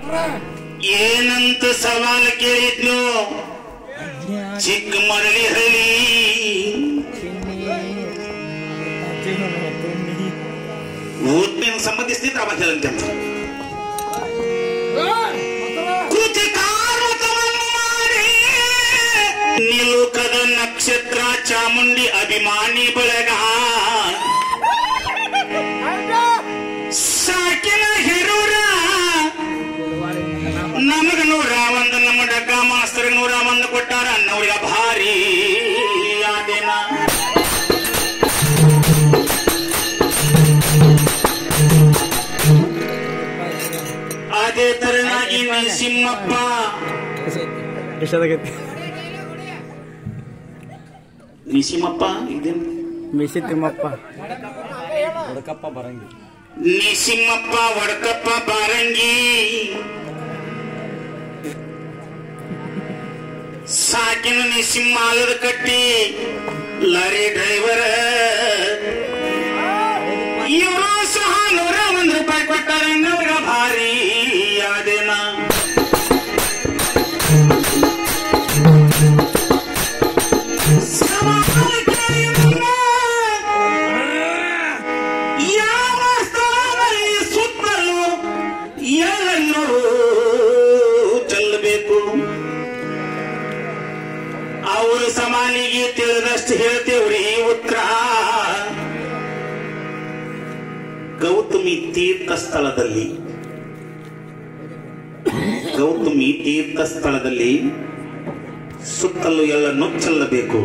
ಏನಂತ ಸವಾಲ್ ಕೇಳಿದ್ನು ಚಿಕ್ಕ ಮರಳಿ ಹಳ್ಳಿ ಊಟಿನ ಸಂಬಂಧಿಸಿದ್ರೆ ಅವಾಗ ಹೇಳಂತೆ ಕೂತಿ ಕಾರುತವನ್ನು ಮಾಡಿ ನಿಲುಕದ ನಕ್ಷತ್ರ ಚಾಮುಂಡಿ ಅಭಿಮಾನಿ ಬಳಗ ಸಾಕಿನ ಹೆರೂರ ನಮಗ ನೂರ ಒಂದು ನಮ್ಮ ಡಗ್ಗ ಮಾಸ್ತರ್ ನೂರ ಒಂದು ಕೊಟ್ಟಾರ ಅನ್ನವ್ರಿಗೆ ಭಾರಿ ಆದೇನ ಅದೇ ತರನಾಗಿ ನರಸಿಂಹಪ್ಪ ಎಷ್ಟಾಗೈತಿ ನಿಸಿಮಪ್ಪ ಇದೇನು ಮಿಸಿ ತಿಮ್ಮಪ್ಪ ಹುಡುಕಪ್ಪ ಬರಂಗಿ ನಿಸಿಮ್ಮಪ್ಪ ವಡಕಪ್ಪ ಬಾರಂಗಿ ಸಾಕಿನ ನಿಸಿಮ್ಮ ಆಲದ ಕಟ್ಟಿ ಲಾರಿ ಡ್ರೈವರ್ ಇವರು ಸಹ ನೂರ ಒಂದು ರೂಪಾಯಿ ಕೊಟ್ಟಾರೆ ನೂರ ಭಾರಿ ಆದೇನ ಯಾವ ಸ್ಥಳದಲ್ಲಿ ಸುತ್ತಲೂ ಎಲ್ಲನ್ನು ಚೆಲ್ಲಬೇಕು ಅವ್ರ ಸಮಾನಿಗೆ ತಿಳಿದಷ್ಟು ಹೇಳ್ತೇವ್ರಿ ಉತ್ತರ ಗೌತಮಿ ತೀರ್ಥ ಸ್ಥಳದಲ್ಲಿ ಗೌತಮಿ ತೀರ್ಥ ಸ್ಥಳದಲ್ಲಿ ಸುತ್ತಲೂ ಎಲ್ಲನ್ನು ಚೆಲ್ಲಬೇಕು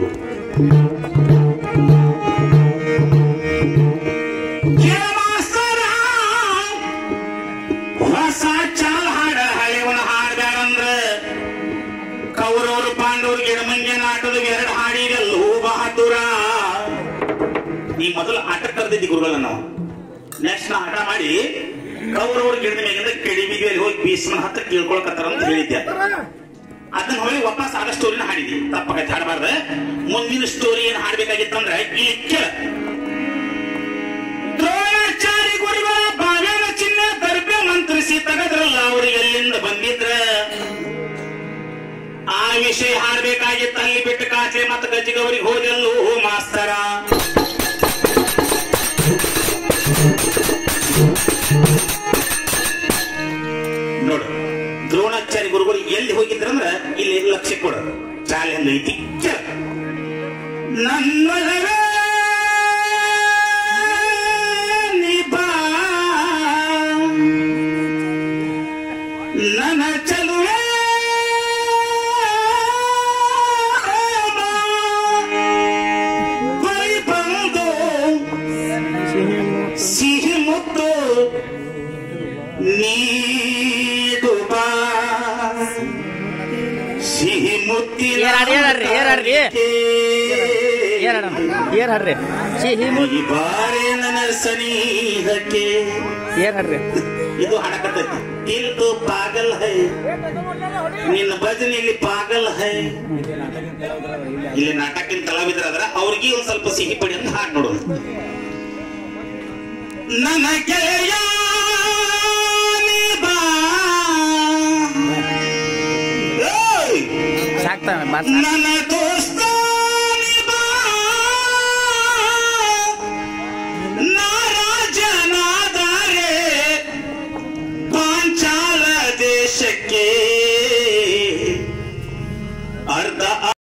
ಮಾಸ್ತರ ಹೊಸ ಚಾಲ್ ಹಾಡ ಹಳೆವನ ಹಾಡ್ಬ್ಯಾರಂದ್ರ ಕೌರವರು ಪಾಂಡವರು ಗಿಡಮಂಗೆ ನಾಟದ ಎರಡು ಹಾಡಿರಲ್ಲೂ ಬಹದ್ದೂರ ಈ ಮೊದಲು ಆಟ ಕರೆದಿದ್ದಿ ಗುರುಗಳ ನಾವು ನೆಕ್ಸ್ಟ್ ನಾ ಆಟ ಮಾಡಿ ಕೌರವರು ಗಿಡದ ಮೇಲಿಂದ ಕೆಡಿಬಿಗೆ ಹೋಗಿ ಭೀಷ್ಮನ ಹತ್ರ ಕೇಳ್ಕೊಳಕತ್ತಾರ ಅಂತ ಹೇಳಿದ್ದೆ ಅದನ್ನ ಹೊಳಿ ವಾಪಸ್ ಆದ ಸ್ಟೋರಿನ ಹಾಡಿದ್ವಿ ತಪ್ಪಾಗೈತೆ ಹಾಡಬಾರ್ದ ಮುಂದಿನ ಸ್ಟೋರಿ ಏನ್ ಹಾಡ್ಬೇಕಾಗಿತ್ತಂದ್ರೆ ಇಲ್ಲಿ ಕೇಳ ದ್ರೋಣಾಚಾರಿ ಗುರುಗಳ ಬಾವ್ಯಾನ ಚಿನ್ನ ದರ್ಬೆ ಮಂತ್ರಿಸಿ ತೆಗದ್ರಲ್ಲ ಅವ್ರು ಎಲ್ಲಿಂದ ಬಂದಿದ್ರ ಆ ವಿಷಯ ಹಾಡ್ಬೇಕಾಗಿತ್ತು ಅಲ್ಲಿ ಬಿಟ್ಟು ಕಾಚೆ ಮತ್ತು ಗಜ್ಜಿಗವರಿಗೆ ಹೋದೆಲ್ಲೂ ಮಾಸ್ತರ ನೋಡು ದ್ರೋಣಾಚಾರಿ ಗುರುಗಳು ಎಲ್ಲಿ ಹೋಗಿದ್ರಂದ್ರ ಇಲ್ಲಿ ಲಕ್ಷ್ಯ ಕೊಡೋದು ಚಾಲೆ ಐತಿ ಕೇಳ ನನ್ನೊಲವೇ ನಿಭಾ ನನ್ನ ಚಲುವೆ ಬಳಿ ಬಂದು ಸಿಹಿ ಮುತ್ತು ನೀಡು ಬಾ ಸಿಹಿ ಮುತ್ತಿನ ಏರ್ ಹಾಡ್ರಿ, ಏರ್ ಹಾಡ್ರಿ, ಏರ್ ಹಾಡ್ರಿ. ಏರ್ ಹಾಡೋಣ ಏರ್ ಹಾಡ್ರಿ ಸಿಹಿ ಮು ಈ ಬಾರೆ ನನ್ನ ಸನಿಹಕ್ಕೆ ಏರ್ ಹಾಡ್ರಿ ಇದು ಹಾಡಕತ್ತೈತಿ ದಿಲ್ ತೋ ಪಾಗಲ್ ಹೈ ನಿನ್ನ ಭಜನೆಯಲ್ಲಿ ಪಾಗಲ್ ಹೈ ಇಲ್ಲಿ ನಾಟಕಿನ ಕಲಾವಿದ್ರ ಅದ್ರ ಅವ್ರಿಗೆ ಒಂದ್ ಸ್ವಲ್ಪ ಸಿಹಿ ಪಡಿ ಅಂತ ಹಾಡ್ ನೋಡೋದು ನನ್ನ ಗೆಳೆಯ ನೀ ಬಾ. ಏಯ್! ಸಾಕ್ತಾವ ಬಾತ್ ನನ್ನ ದೋಸ್ತ ನೀ ಬಾ. ನಾ ರಾಜನಾದರೆ ಪಾಂಚಾಲ ದೇಶಕ್ಕೆ